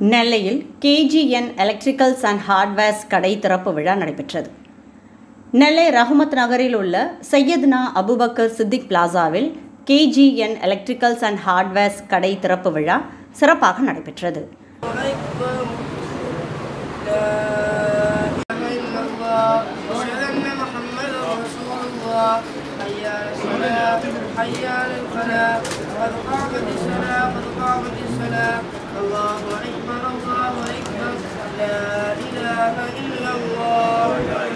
நெல்லையில் KGN electricals and hardwares கடை திறப்பு விழா நடைபெற்றது நெல்லை ரஹமத் நகரில் உள்ள சையத்னா அபுபக்கர் சித்திக் பிளாசாவில் கேஜிஎன் எலக்ட்ரிக்கல்ஸ் அண்ட் ஹார்ட்வேர்ஸ் கடை திறப்பு விழா சிறப்பாக நடைபெற்றது لا إله إلا الله أشهد أن محمدا رسول الله حي على الصلاة حي على الفلاح قد قامت الصلاة قد قامت الصلاة الله أكبر الله أكبر لا إله إلا الله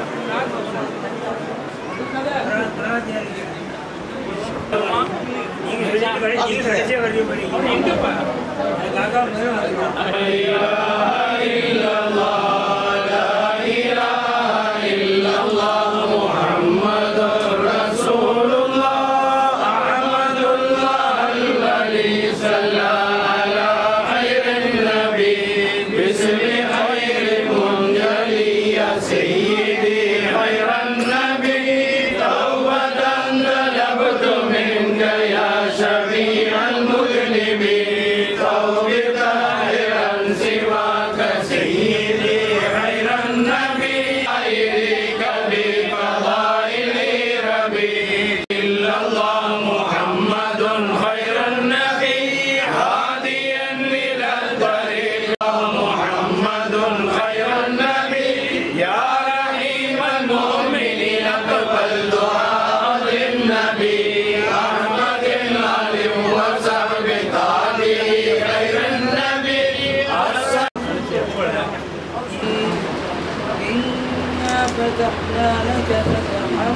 إنا فتحنا لك فتحا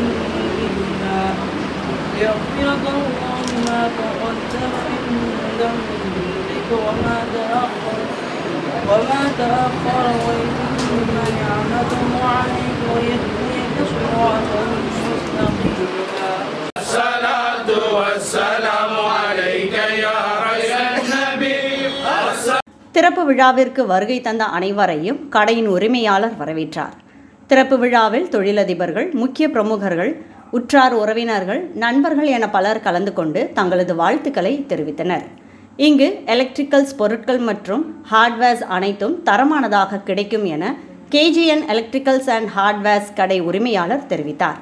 مبينا ليغفرك الله ما تقدم من ذنبك وما تأخر وما تأخر ويتم نعمته عليك ويهديك صراطا مستقيما الصلاة والسلام عليك يا خير النبي திறப்பு விழாவிற்கு வருகை தந்த அனைவரையும் கடையின் உரிமையாளர் வரவேற்றார் திறப்பு விழாவில் தொழிலதிபர்கள் முக்கிய பிரமுகர்கள் உற்றார் உறவினர்கள் நண்பர்கள் என பலர் கலந்து கொண்டு தங்களது வாழ்த்துக்களை தெரிவித்தனர் இங்கு எலக்ட்ரிக்கல்ஸ் பொருட்கள் மற்றும் ஹார்ட்வேர்ஸ் அனைத்தும் தரமானதாக கிடைக்கும் என கேஜிஎன் எலக்ட்ரிக்கல்ஸ் அண்ட் ஹார்ட்வேர்ஸ் கடை உரிமையாளர் தெரிவித்தார்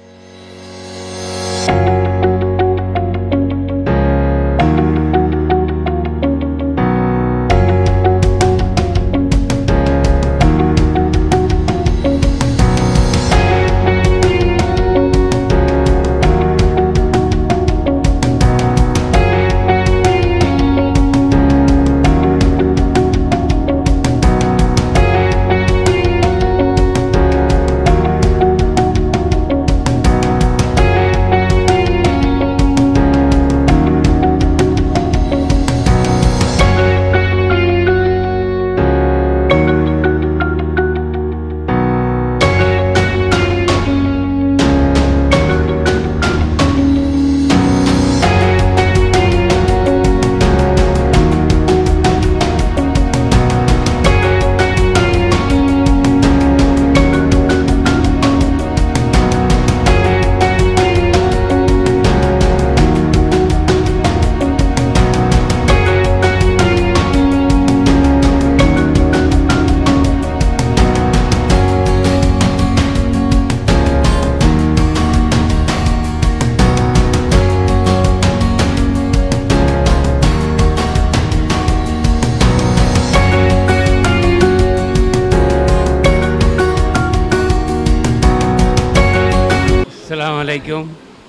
அஸ்ஸலாமு அலைக்கும்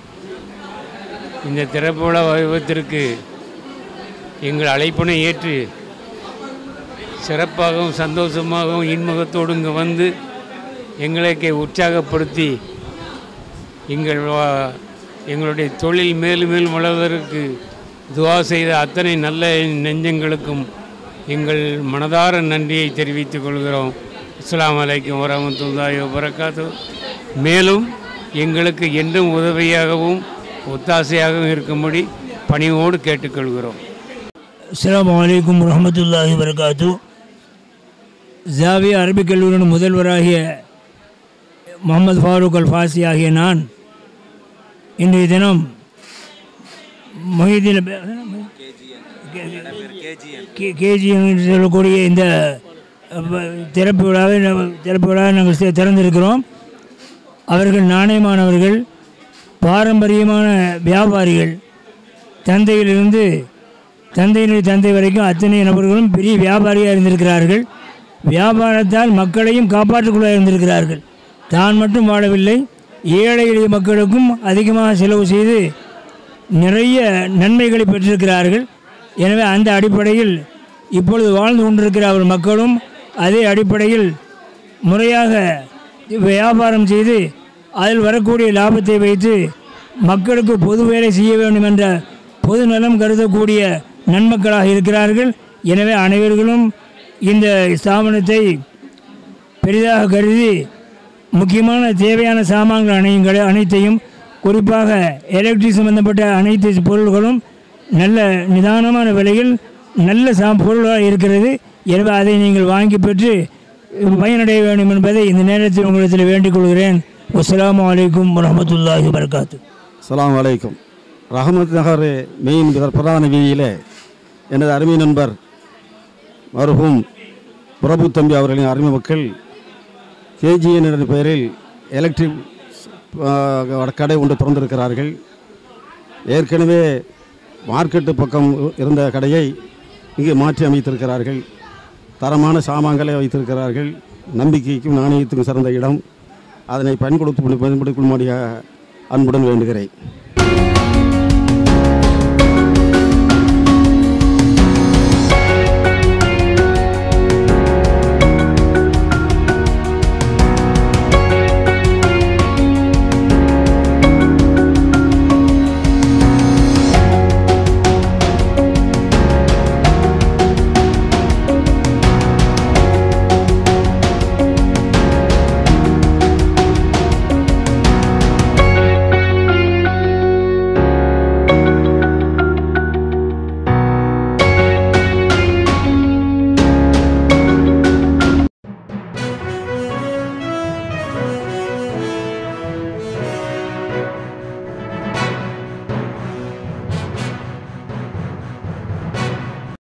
இந்த திறப்பு விழா வைபவத்திற்கு எங்கள் அழைப்பினை ஏற்று சிறப்பாகவும் சந்தோஷமாகவும் இன்முகத்தோடு இங்கே வந்து எங்களுக்கு உற்சாகப்படுத்தி எங்கள் வா- எங்களுடைய தொழில் மேலும் மேலும் வளர்வதற்கு துவா செய்த அத்தனை நல்ல நெஞ்சங்களுக்கும் எங்கள் மனதார நன்றியை தெரிவித்துக் கொள்கிறோம் அஸ்ஸலாமு அலைக்கும் வரமத்துல்லாஹி வபரகாத்து மேலும் எங்களுக்கு என்றும் உதவியாகவும் ஒத்தாசையாகவும் இருக்கும்படி பணிவோடு கேட்டுக்கொள்கிறோம் அஸ்ஸலாமு அலைக்கும் வரஹ்மத்துல்லாஹி வரகாத்து ஜாவியா அரபிக் கல்லூரியின் முதல்வராகிய முகமது ஃபாரூக் அல் ஃபாசி ஆகிய நான் இன்றைய தினம் மொஹிதீன் கே- கேஜி என்று சொல்லக்கூடிய இந்த அஹ், திறப்பு விழாவை நம்ம- திறப்பு விழாவை நாங்கள் தி- திறந்திருக்கிறோம் அவர்கள் நாணயமானவர்கள் பாரம்பரியமான வியாபாரிகள் தந்தையிலிருந்து தந்தையினுடைய தந்தை வரைக்கும் அத்தனை நபர்களும் பெரிய வியாபாரியாக இருந்திருக்கிறார்கள் வியாபாரத்தால் மக்களையும் காப்பாற்றிக்கொள்ள இருந்திருக்கிறார்கள் தான் மட்டும் வாழவில்லை ஏழை எளிய மக்களுக்கும் அதிகமாக செலவு செய்து நிறைய நன்மைகளை பெற்றிருக்கிறார்கள் எனவே அந்த அடிப்படையில் இப்பொழுது வாழ்ந்து கொண்டிருக்கிற அவர் மக்களும் அதே அடிப்படையில் முறையாக வியாபாரம் செய்து அதில் வரக்கூடிய லாபத்தை வைத்து மக்களுக்கு பொது வேலை செய்ய வேண்டும் என்ற பொது நலம் கருதக்கூடிய நன்மக்களாக இருக்கிறார்கள் எனவே அனைவர்களும் இந்த ஸ்தாபனத்தை பெரிதாக கருதி முக்கியமான தேவையான சாமான்கள் அனைங்கள் அனைத்தையும் குறிப்பாக எலக்ட்ரிக் சம்பந்தப்பட்ட அனைத்து பொருள்களும் நல்ல நிதானமான விலையில் நல்ல சா பொருளாக இருக்கிறது எனவே அதை நீங்கள் வாங்கி பெற்று பயனடைய வேண்டும் என்பதை இந்த நேரத்தில் உங்களிடத்தில் வேண்டிக் கொள்கிறேன் அஸ்ஸலாமு அலைக்கும் வரஹ்மத்துல்லாஹி வபரகாத்து அஸ்ஸலாமு அலைக்கும் ரஹமத் நகர் மெயின் பிரதான வீதியில் எனது அருமை நண்பர் மருகும் பிரபு தம்பி அவர்களின் அருமை மக்கள் கேஜிஎன் என்ற பெயரில் எலக்ட்ரிக் ஆ, கடை ஒன்று திறந்திருக்கிறார்கள் ஏற்கனவே மார்க்கெட்டு பக்கம் இருந்த கடையை இங்கே மாற்றி அமைத்திருக்கிறார்கள் தரமான சாமான்களை வைத்திருக்கிறார்கள் நம்பிக்கைக்கும் நாணயத்துக்கும் சிறந்த இடம் அதனை பயன்படுத்தி பயன்படுத்தும்படியாக அன்புடன் வேண்டுகிறேன்